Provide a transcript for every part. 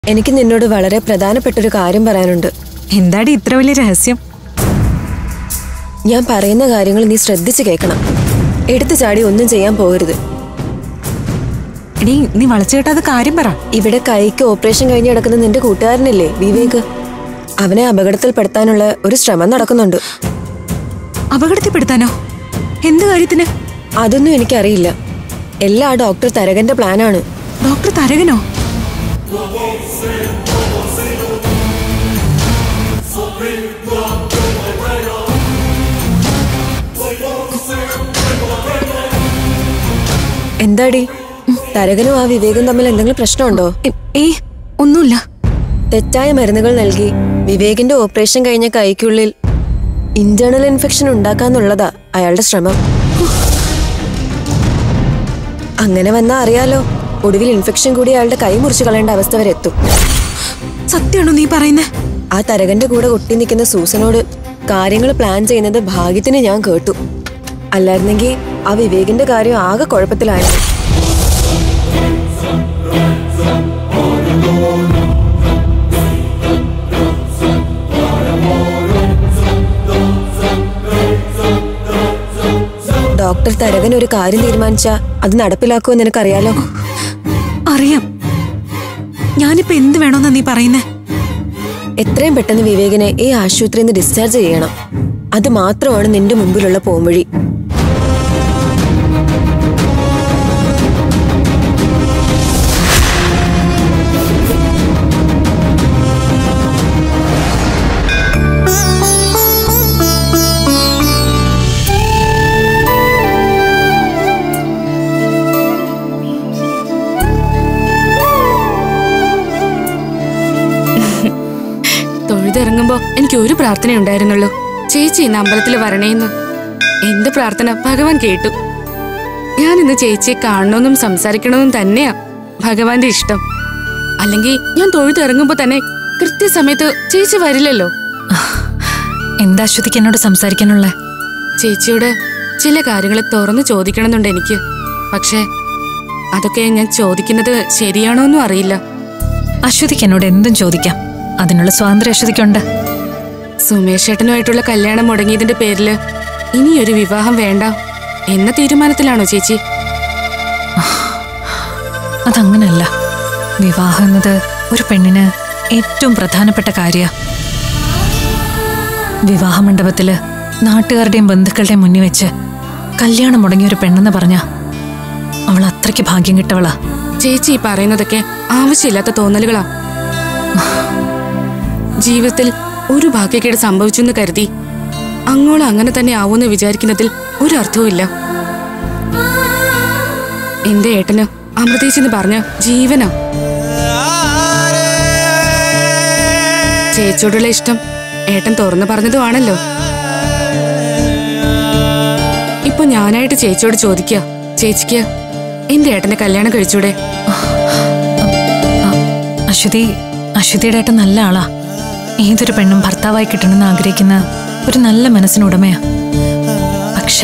എനിക്ക് നിന്നോട് വളരെ പ്രധാനപ്പെട്ടൊരു കാര്യം പറയാനുണ്ട് എന്താടി ഇത്ര വലിയ രഹസ്യം ഞാൻ പറയുന്ന കാര്യങ്ങൾ നീ ശ്രദ്ധിച്ചു കേൾക്കണം എടുത്തു ചാടി ഒന്നും ചെയ്യാൻ പോകരുത് എടീ നീ വളച്ചു കേട്ടാത് കാര്യം പറ ഇവിടെ കൈക്ക് ഓപ്പറേഷൻ കഴിഞ്ഞ് കിടക്കുന്ന നിന്റെ കൂട്ടുകാരനില്ലേ വിവേക് അവനെ അപകടത്തിൽപ്പെടുത്താനുള്ള ഒരു ശ്രമം നടക്കുന്നുണ്ട് അപകടത്തിൽപ്പെടുത്താനോ എന്ത് കാര്യത്തിന് അതൊന്നും എനിക്കറിയില്ല എല്ലാ ആ ഡോക്ടർ തരകന്റെ പ്ലാനാണ് ഡോക്ടർ തരകനോ എന്താടി തരകനും ആ വിവേകും തമ്മിൽ എന്തെങ്കിലും പ്രശ്നമുണ്ടോ എ- ഏയ് ഒന്നുമില്ല തെറ്റായ മരുന്നുകൾ നൽകി വിവേകിന്റെ ഓപ്പറേഷൻ കഴിഞ്ഞ കൈക്കുള്ളിൽ ഇന്റേണൽ ഇൻഫെക്ഷൻ ഉണ്ടാക്കാന്നുള്ളതാ അയാളുടെ ശ്രമം അങ്ങനെ വന്നാ അറിയാലോ ഒടുവിൽ ഇൻഫെക്ഷൻ കൂടി അയാളുടെ കൈ മുറിച്ചു കളയേണ്ട അവസ്ഥ വരെ എത്തും സത്യമാണോ നീ പറയുന്നേ ആ തരകന്റെ കൂടെ ഒട്ടി നിൽക്കുന്ന സൂസനോട് കാര്യങ്ങൾ പ്ലാൻ ചെയ്യുന്നത് ഭാഗ്യത്തിന് ഞാൻ കേട്ടു അല്ലായിരുന്നെങ്കിൽ ആ വിവേകിന്റെ കാര്യം ആകെ കുഴപ്പത്തിലായിരുന്നു ഡോക്ടർ തരകൻ ഒരു കാര്യം തീരുമാനിച്ചാ അത് നടപ്പിലാക്കുമെന്ന് നിനക്കറിയാലോ അറിയാം ഞാനിപ്പോ എന്ത് വേണോന്നാ നീ പറയുന്നേ എത്രയും പെട്ടെന്ന് വിവേകിനെ ഈ ആശുപത്രിയിൽ നിന്ന് ഡിസ്ചാർജ് ചെയ്യണം അത് മാത്രമാണ് നിന്റെ മുമ്പിലുള്ള പോംവഴി തൊഴുതിറങ്ങുമ്പോ എനിക്ക് ഒരു പ്രാർത്ഥന ഉണ്ടായിരുന്നുള്ളൂ ചേച്ചി ഇന്ന് അമ്പലത്തിൽ വരണേന്ന് എന്റെ പ്രാർത്ഥന ഭഗവാൻ കേട്ടു ഞാൻ ഇന്ന് ചേച്ചിയെ കാണണമെന്നും സംസാരിക്കണമെന്നും തന്നെയാ ഭഗവാന്റെ ഇഷ്ടം അല്ലെങ്കിൽ ഞാൻ തൊഴുതിറങ്ങുമ്പോ തന്നെ കൃത്യസമയത്ത് ചേച്ചി വരില്ലല്ലോ എന്താ അശ്വതിക്ക് എന്നോട് സംസാരിക്കാനുള്ള ചേച്ചിയോട് ചില കാര്യങ്ങൾ തുറന്നു ചോദിക്കണമെന്നുണ്ട് എനിക്ക് പക്ഷേ അതൊക്കെ ഞാൻ ചോദിക്കുന്നത് ശരിയാണോന്നും അറിയില്ല അശ്വതിക്ക് എന്നോട് എന്തും ചോദിക്കാം അതിനുള്ള സ്വാതന്ത്ര്യം അശ്വതിക്കുണ്ട് സുമേഷ് ഏട്ടനുമായിട്ടുള്ള കല്യാണം മുടങ്ങിയതിന്റെ പേരില് ഇനിയൊരു വിവാഹം വേണ്ട എന്ന തീരുമാനത്തിലാണോ ചേച്ചി അതങ്ങനല്ല വിവാഹം എന്നത് ഒരു പെണ്ണിന് ഏറ്റവും പ്രധാനപ്പെട്ട കാര്യ വിവാഹ മണ്ഡപത്തില് നാട്ടുകാരുടെയും ബന്ധുക്കളുടെയും മുന്നിൽ വെച്ച് കല്യാണം മുടങ്ങിയ ഒരു പെണ്ണെന്ന് പറഞ്ഞ അവൾ അത്രയ്ക്ക് ഭാഗ്യം കിട്ടവളാ ചേച്ചി ഈ പറയുന്നതൊക്കെ ആവശ്യമില്ലാത്ത തോന്നലുകളാ ജീവിതത്തിൽ ഒരു ഭാഗ്യക്കേട് സംഭവിച്ചു എന്ന് കരുതി അങ്ങോളം അങ്ങനെ തന്നെ ആവുമെന്ന് വിചാരിക്കുന്നതിൽ ഒരു അർത്ഥവുമില്ല എന്റെ ഏട്ടന് അമൃതേച്ചി എന്ന് പറഞ്ഞ ജീവനാ ചേച്ചിയോടുള്ള ഇഷ്ടം ഏട്ടൻ തുറന്നു പറഞ്ഞതുമാണല്ലോ ഇപ്പൊ ഞാനായിട്ട് ചേച്ചിയോട് ചോദിക്കുക ചേച്ചിക്ക് എന്റെ ഏട്ടനെ കല്യാണം കഴിച്ചൂടെ അശ്വതി അശ്വതിയുടെ ഏട്ടൻ നല്ല ആളാ ഏതൊരു പെണ്ണും ഭർത്താവായി കിട്ടണമെന്ന് ആഗ്രഹിക്കുന്ന ഒരു നല്ല മനസ്സിനുടമയാ പക്ഷേ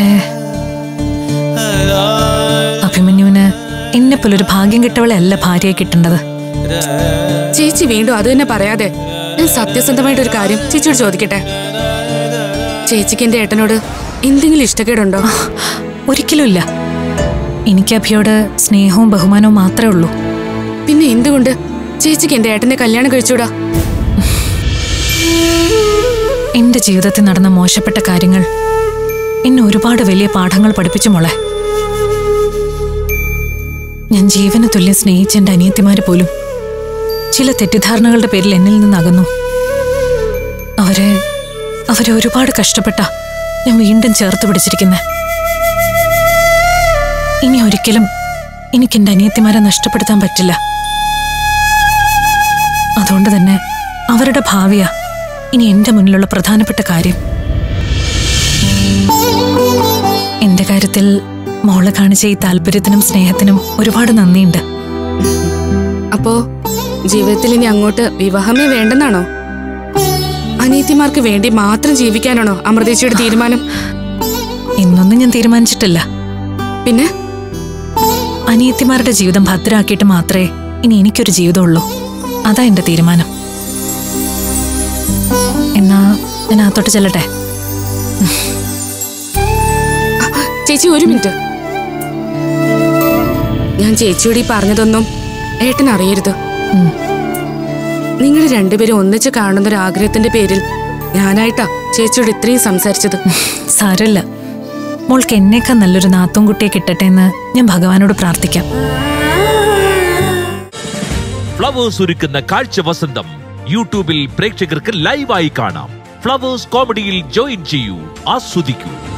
അഭിമന്യുവിന് എന്നെപ്പോലൊരു ഭാഗ്യം കിട്ടവളെ അല്ല ഭാര്യയായി കിട്ടേണ്ടത് ചേച്ചി വീണ്ടും അത് തന്നെ പറയാതെ ഞാൻ സത്യസന്ധമായിട്ട് ഒരു കാര്യം ചേച്ചിയോട് ചോദിക്കട്ടെ ചേച്ചിക്ക് എന്റെ ഏട്ടനോട് എന്തെങ്കിലും ഇഷ്ടക്കേടുണ്ടോ ഒരിക്കലും ഇല്ല എനിക്ക് അഭിയോട് സ്നേഹവും ബഹുമാനവും മാത്രമേ ഉള്ളൂ പിന്നെ എന്തുകൊണ്ട് ചേച്ചിക്ക് എന്റെ ഏട്ടനെ കല്യാണം കഴിച്ചൂടാ എന്റെ ജീവിതത്തിൽ നടന്ന മോശപ്പെട്ട കാര്യങ്ങൾ എന്നെ ഒരുപാട് വലിയ പാഠങ്ങൾ പഠിപ്പിച്ചു മോളെ ഞാൻ ജീവന് തുല്യം സ്നേഹിച്ച എന്റെ അനിയത്തിമാര് പോലും ചില തെറ്റിദ്ധാരണകളുടെ പേരിൽ എന്നിൽ നിന്ന് അകന്നു അവരെ അവരെ ഒരുപാട് കഷ്ടപ്പെട്ട ഞാൻ വീണ്ടും ചേർത്ത് പിടിച്ചിരിക്കുന്നെ ഇനി ഒരിക്കലും എനിക്ക് എന്റെ അനിയത്തിമാരെ നഷ്ടപ്പെടുത്താൻ പറ്റില്ല അതുകൊണ്ട് തന്നെ അവരുടെ ഭാവിയാ ഇനി എന്റെ മുന്നിലുള്ള പ്രധാനപ്പെട്ട കാര്യം എന്റെ കാര്യത്തിൽ മോളെ കാണിച്ച ഈ താല്പര്യത്തിനും സ്നേഹത്തിനും ഒരുപാട് നന്ദിയുണ്ട് അപ്പോ ജീവിതത്തിൽ ഇനി അങ്ങോട്ട് വിവാഹമേ വേണ്ടെന്നാണോ അനിയത്തിമാർക്ക് വേണ്ടി മാത്രം ജീവിക്കാനാണോ അമൃതേച്ചിയുടെ തീരുമാനം എന്നൊന്നും ഞാൻ തീരുമാനിച്ചിട്ടില്ല പിന്നെ അനിയത്തിമാരുടെ ജീവിതം ഭദ്രാക്കിയിട്ട് മാത്രമേ ഇനി എനിക്കൊരു ജീവിതമുള്ളൂ അതാ എന്റെ തീരുമാനം എന്നാ ഞാൻ അകത്തോട്ട് ചെല്ലട്ടെ ചേച്ചി ഒരു മിനിറ്റ് ഞാൻ ചേച്ചിയോട് ഈ പറഞ്ഞതൊന്നും ഏട്ടൻ അറിയരുത് ഉം. നിങ്ങൾ രണ്ടുപേരും ഒന്നിച്ച് കാണുന്ന ഒരു ആഗ്രഹത്തിന്റെ പേരിൽ ഞാനായിട്ടാ ചേച്ചിയോട് ഇത്രയും സംസാരിച്ചത് സാരമില്ല മോൾക്ക് എന്നേക്കാൾ നല്ലൊരു നാത്തും കുട്ടിയെ കിട്ടട്ടെ എന്ന് ഞാൻ ഭഗവാനോട് പ്രാർത്ഥിക്കാം ഫ്ലവേഴ്സ് ഒരുക്കുന്ന കാഴ്ച വസന്തം യൂട്യൂബിൽ പ്രേക്ഷകർക്ക് ലൈവായി കാണാം ഫ്ലവേഴ്സ് കോമഡിയിൽ ജോയിൻ ചെയ്യൂ ആസ്വദിക്കൂ